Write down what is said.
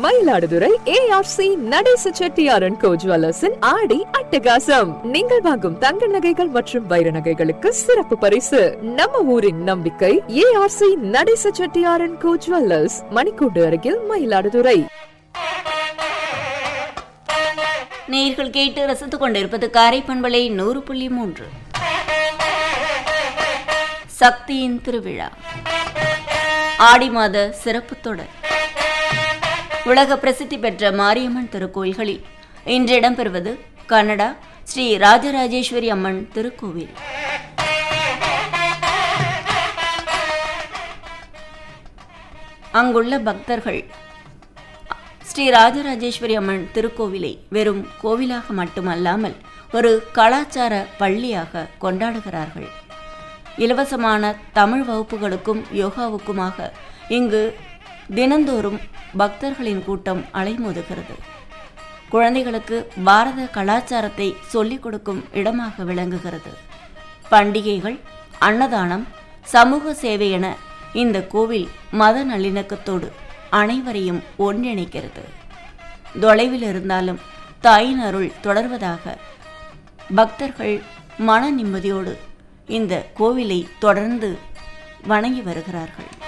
Mayiladuthurai ARC நடேச செட்டியாரன் கோ ஜுவல்லர்ஸின் ஆடி அட்டகாசம் நீங்கள் வாங்கும் தங்க நகைகள் மற்றும் வைர நகைகளுக்கு சிறப்பு பரிசு நம்ம ஊரின் நம்பிக்கை ஏஆர்சி நடேச செட்டியாரன் கோ ஜுவல்லர்ஸ் மணிக்கூண்டு அருகில் மயிலாடுதுறை நேயர்கள் கேட்டு ரசித்துக் கொண்டிருப்பது காரை பண்பலை நூறு புள்ளி மூன்று சக்தியின் திருவிழா ஆடி மாத சிறப்பு தொடர் உலக பிரசித்தி பெற்ற மாரியம்மன் திருக்கோயில்களில் இன்று இடம்பெறுவது கனடா ஸ்ரீ ராஜராஜேஸ்வரி அம்மன் திருக்கோவில் அங்குள்ள பக்தர்கள் ஸ்ரீ ராஜராஜேஸ்வரி அம்மன் திருக்கோவிலை வெறும் கோவிலாக மட்டுமல்லாமல் ஒரு கலாச்சார பள்ளியாக கொண்டாடுகிறார்கள் இலவசமான தமிழ் வகுப்புகளுக்கும் யோகாவுக்குமாக இங்கு தினந்தோறும் பக்தர்களின் கூட்டம் அலைமோதுகிறது குழந்தைகளுக்கு பாரத கலாச்சாரத்தை சொல்லிக் கொடுக்கும் இடமாக விளங்குகிறது பண்டிகைகள் அன்னதானம் சமூக சேவை என இந்த கோவில் மத நல்லிணக்கத்தோடு அனைவரையும் ஒன்றிணைக்கிறது தொலைவில் இருந்தாலும் தாயின் அருள் தொடர்வதாக பக்தர்கள் மன நிம்மதியோடு இந்த கோவிலை தொடர்ந்து வணங்கி வருகிறார்கள்